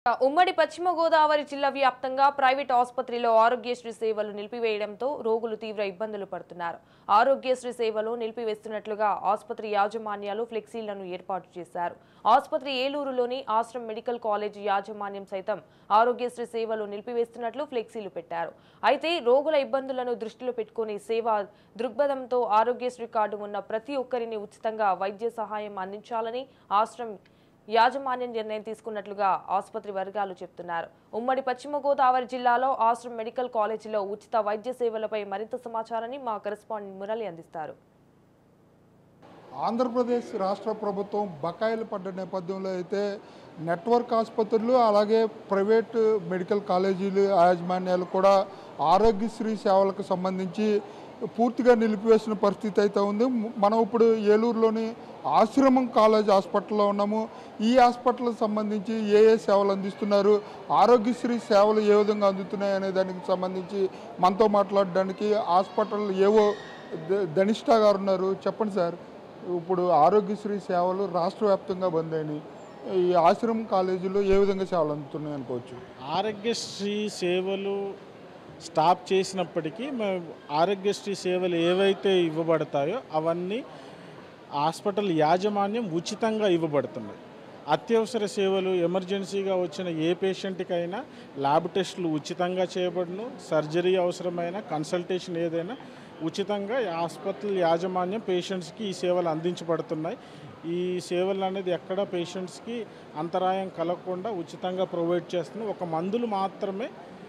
ఉమ్మడి పశ్చిమ గోదావరి జిల్లా వ్యాప్తంగా ప్రైవేట్ ఆసుపత్రిలో ఆరోగ్యశ్రీ సేవలు నిలిపివేయడంతో రోగులు తీవ్ర ఇబ్బందులు పడుతున్నారు ఆరోగ్యశ్రీ సేవలు నిలిపివేస్తున్నట్లుగా ఆసుపత్రి యాజమాన్యాలు ఫ్లెక్సీలను ఏర్పాటు చేశారు ఆసుపత్రి ఏలూరులోని ఆశ్రమ్ మెడికల్ కాలేజ్ యాజమాన్యం సైతం ఆరోగ్యశ్రీ సేవలు నిలిపివేస్తున్నట్లు ఫ్లెక్సీలు పెట్టారు అయితే రోగుల ఇబ్బందులను దృష్టిలో పెట్టుకుని సేవా దృక్పథంతో ఆరోగ్యశ్రీ కార్డు ఉన్న ప్రతి ఒక్కరిని ఉచితంగా వైద్య సహాయం అందించాలని ఆశ్రమ్ యాజమాన్యం నిర్ణయం తీసుకున్నట్లుగా ఆసుపత్రి వర్గాలు చెప్తున్నారు ఉమ్మడి పశ్చిమ గోదావరి జిల్లాలో ఆశ్రమ్ మెడికల్ కాలేజీలో ఉచిత వైద్య సేవలపై మరింత సమాచారాన్ని మా కరెస్పాండెంట్ మురళి అందిస్తారు ఆంధ్రప్రదేశ్ రాష్ట్ర ప్రభుత్వం బకాయిలు పడ్డ నేపథ్యంలో అయితే నెట్వర్క్ ఆసుపత్రులు అలాగే ప్రైవేట్ మెడికల్ కాలేజీలు యాజమాన్యాలు కూడా ఆరోగ్యశ్రీ సేవలకు సంబంధించి పూర్తిగా నిలిపివేసిన పరిస్థితి అయితే ఉంది మనం ఇప్పుడు ఏలూరులోని ఆశ్రమం కాలేజ్ హాస్పిటల్లో ఉన్నాము ఈ హాస్పిటల్కి సంబంధించి ఏ ఏ సేవలు అందిస్తున్నారు ఆరోగ్యశ్రీ సేవలు ఏ విధంగా అందుతున్నాయి అనే దానికి సంబంధించి మనతో మాట్లాడడానికి హాస్పిటల్ ఏవో ద- ధనిష్ఠా గారు ఉన్నారు చెప్పండి సార్ ఇప్పుడు ఆరోగ్యశ్రీ సేవలు రాష్ట్ర వ్యాప్తంగా బంద్ అయినాయి ఈ ఆశ్రమం కాలేజీలో ఏ విధంగా సేవలు అందుతున్నాయి అనుకోవచ్చు ఆరోగ్యశ్రీ సేవలు స్టాప్ చేసినప్పటికీ మేము ఆరోగ్యశ్రీ సేవలు ఏవైతే ఇవ్వబడతాయో అవన్నీ హాస్పిటల్ యాజమాన్యం ఉచితంగా ఇవ్వబడుతున్నాయి అత్యవసర సేవలు ఎమర్జెన్సీగా వచ్చిన ఏ పేషెంట్కైనా ల్యాబ్ టెస్టులు ఉచితంగా చేయబడును సర్జరీ అవసరమైన కన్సల్టేషన్ ఏదైనా ఉచితంగా ఈ హాస్పిటల్ యాజమాన్యం పేషెంట్స్కి ఈ సేవలు అందించబడుతున్నాయి ఈ సేవలు అనేది ఎక్కడ పేషెంట్స్కి అంతరాయం కలగకుండా ఉచితంగా ప్రొవైడ్ చేస్తుంది ఒక మందులు మాత్రమే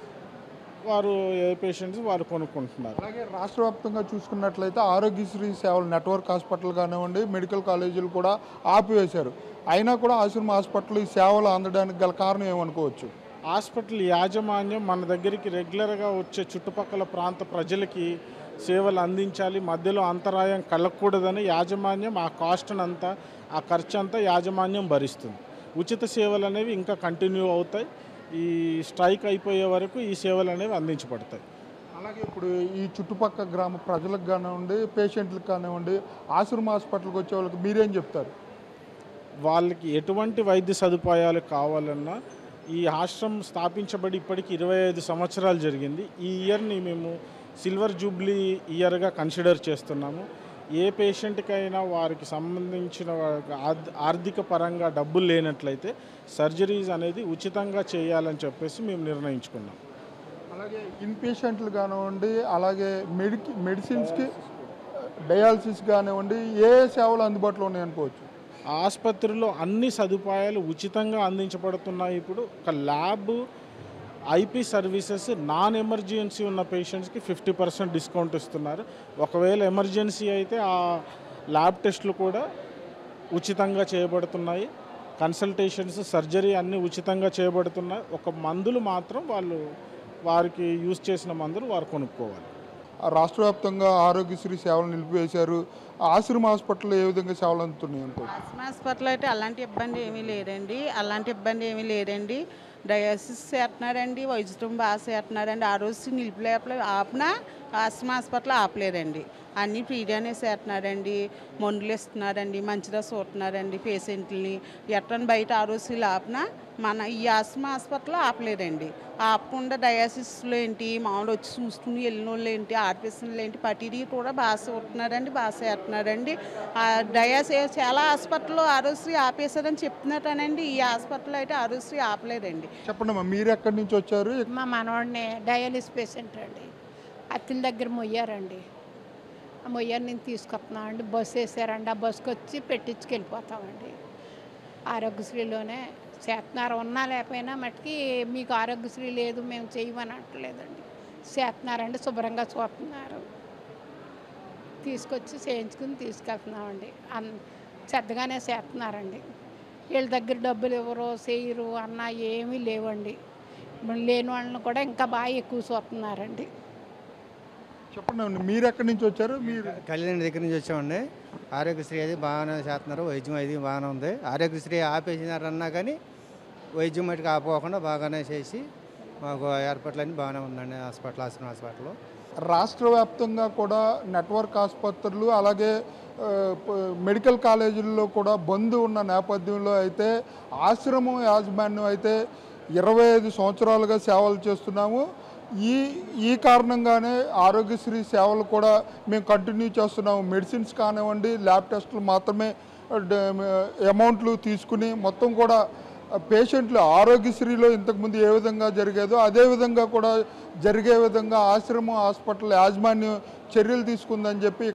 వారు ఏ పేషెంట్స్ వారు కొనుక్కుంటున్నారు అలాగే రాష్ట్ర వ్యాప్తంగా చూసుకున్నట్లయితే ఆరోగ్యశ్రీ సేవలు నెట్వర్క్ హాస్పిటల్ కానివ్వండి మెడికల్ కాలేజీలు కూడా ఆపివేశారు అయినా కూడా ఆశ్రమ హాస్పిటల్ ఈ సేవలు అందడానికి గల కారణం ఏమనుకోవచ్చు హాస్పిటల్ యాజమాన్యం మన దగ్గరికి రెగ్యులర్గా వచ్చే చుట్టుపక్కల ప్రాంత ప్రజలకి సేవలు అందించాలి మధ్యలో అంతరాయం కలగకూడదని యాజమాన్యం ఆ కాస్ట్ని అంతా ఆ ఖర్చు అంతా యాజమాన్యం భరిస్తుంది ఉచిత సేవలు అనేవి ఇంకా కంటిన్యూ అవుతాయి ఈ స్ట్రైక్ అయిపోయే వరకు ఈ సేవలు అనేవి అందించబడతాయి అలాగే ఇప్పుడు ఈ చుట్టుపక్కల గ్రామ ప్రజలకు కానివ్వండి పేషెంట్లకు కానివ్వండి ఆశ్రమ హాస్పిటల్కి వచ్చే వాళ్ళకి మీరేం చెప్తారు వాళ్ళకి ఎటువంటి వైద్య సదుపాయాలు కావాలన్నా ఈ ఆశ్రమం స్థాపించబడి ఇప్పటికి ఇరవై ఐదు సంవత్సరాలు జరిగింది ఈ ఇయర్ని మేము సిల్వర్ జూబ్లీ ఇయర్గా కన్సిడర్ చేస్తున్నాము ఏ పేషెంట్కైనా వారికి సంబంధించిన వారికి ఆర్థ- ఆర్థిక పరంగా డబ్బులు లేనట్లయితే సర్జరీస్ అనేది ఉచితంగా చేయాలని చెప్పేసి మేము నిర్ణయించుకున్నాం అలాగే ఇన్ పేషెంట్లు కానివ్వండి అలాగే మెడికి మెడిసిన్స్కి డయాలసిస్ కానివ్వండి ఏ ఏ సేవలు అందుబాటులో ఉన్నాయి అనుకోవచ్చు ఆసుపత్రిలో అన్ని సదుపాయాలు ఉచితంగా అందించబడుతున్నాయి ఇప్పుడు ఒక lab IP services non emergency ఉన్న పేషెంట్స్కి ఫిఫ్టీ పర్సెంట్ డిస్కౌంట్ ఇస్తున్నారు ఒకవేళ ఎమర్జెన్సీ అయితే ఆ ల్యాబ్ టెస్టులు కూడా ఉచితంగా చేయబడుతున్నాయి కన్సల్టేషన్స్ సర్జరీ అన్నీ ఉచితంగా చేయబడుతున్నాయి ఒక మందులు మాత్రం వాళ్ళు వారికి యూజ్ చేసిన మందులు వారు కొనుక్కోవాలి రాష్ట్ర వ్యాప్తంగా ఆరోగ్యశ్రీ సేవలు నిలిపివేశారు ఆశ్రమ హాస్పిటల్లో ఏ విధంగా సేవలు అందుతున్నాయి అనుకోవచ్చు ఆస్మా హాస్పిటల్ అయితే అలాంటి ఇబ్బంది ఏమీ లేదండి అలాంటి ఇబ్బంది ఏమీ లేదండి డయాలసిస్ చేస్తున్నారండి వైద్యం బాగా చేస్తున్నారండి ఆ రోజు నిలిపిలేపలే ఆపినా ఆస్మా హాస్పిటల్ ఆపలేదండి అన్నీ ఫ్రీగానే చేస్తున్నారండి మందులు ఇస్తున్నారండి మంచిగా చూస్తున్నారండి పేషెంట్లని ఎట్టని బయట ఆ రోజులు ఆపినా మన ఈ ఆస్మా హాస్పిటల్ ఆపలేదండి ఆపకుండా డయాసిస్లో ఏంటి మామూలు వచ్చి చూసుకుని వెళ్ళిన వాళ్ళు ఏంటి ఆర్పిస్టులు ఏంటి పటీడీ కూడా బాగా చూస్తున్నారండి బాగా చేస్తున్నారండి ఆ డయాస్ చాలా హాస్పిటల్లో ఆరోగ్యశ్రీ ఆపేశారని చెప్తున్నారనండి ఈ హాస్పిటల్ అయితే ఆరోగ్యశ్రీ ఆపలేదండి చెప్పండి అమ్మా మీరు ఎక్కడి నుంచి వచ్చారు మా మనవాడిని డయాలిస్ పేషెంట్ అండి అత్తిల దగ్గర మొయ్యారండి ఆ మొయ్యారు నేను తీసుకొస్తున్నామండి బస్సు వేసారండి ఆ బస్సుకి వచ్చి పెట్టించుకు వెళ్ళిపోతామండి ఆరోగ్యశ్రీలోనే చేస్తున్నారు ఉన్నా లేకపోయినా మట్టుకి మీకు ఆరోగ్యశ్రీ లేదు మేము చేయమని అంటలేదండి చేస్తున్నారండి శుభ్రంగా చూస్తున్నారు తీసుకొచ్చి చేయించుకుని తీసుకెళ్తున్నామండి అన్ శ్రద్ధగానే చేస్తున్నారండి వీళ్ళ దగ్గర డబ్బులు ఎవరో చేయరు అన్న ఏమీ లేవండి మరి లేని వాళ్ళని కూడా ఇంకా బాగా ఎక్కువ చూస్తున్నారండి చెప్పండి అమ్మా, మీరు ఎక్కడి నుంచి వచ్చారు మీరు కళ్యాణి దగ్గర నుంచి వచ్చామండి ఆరోగ్యశ్రీ అది బాగానే చేస్తున్నారు వైద్యం అది బాగానే ఉంది ఆరోగ్యశ్రీ ఆపేసినారన్నా కానీ వైద్యం మటుకు ఆపోకుండా బాగానే చేసి మాకు ఏర్పాట్లన్నీ బాగానే ఉందండి హాస్పిటల్ ఆశ్రమ హాస్పిటల్లో రాష్ట్ర వ్యాప్తంగా కూడా నెట్వర్క్ ఆసుపత్రులు అలాగే ఆ, ప- మెడికల్ కాలేజీల్లో కూడా బంద్ ఉన్న నేపథ్యంలో అయితే ఆశ్రమం యాజమాన్యం అయితే ఇరవై ఐదు సంవత్సరాలుగా సేవలు చేస్తున్నాము ఈ ఈ కారణంగానే ఆరోగ్యశ్రీ సేవలు కూడా మేము కంటిన్యూ చేస్తున్నాము మెడిసిన్స్ కానివ్వండి ల్యాబ్ టెస్టులు మాత్రమే అమౌంట్లు తీసుకుని మొత్తం కూడా పేషెంట్లు ఆరోగ్యశ్రీలో ఇంతకుముందు ఏ విధంగా జరిగేదో అదే విధంగా కూడా జరిగే విధంగా ఆశ్రమం హాస్పిటల్ యాజమాన్యం చర్యలు తీసుకుందని చెప్పి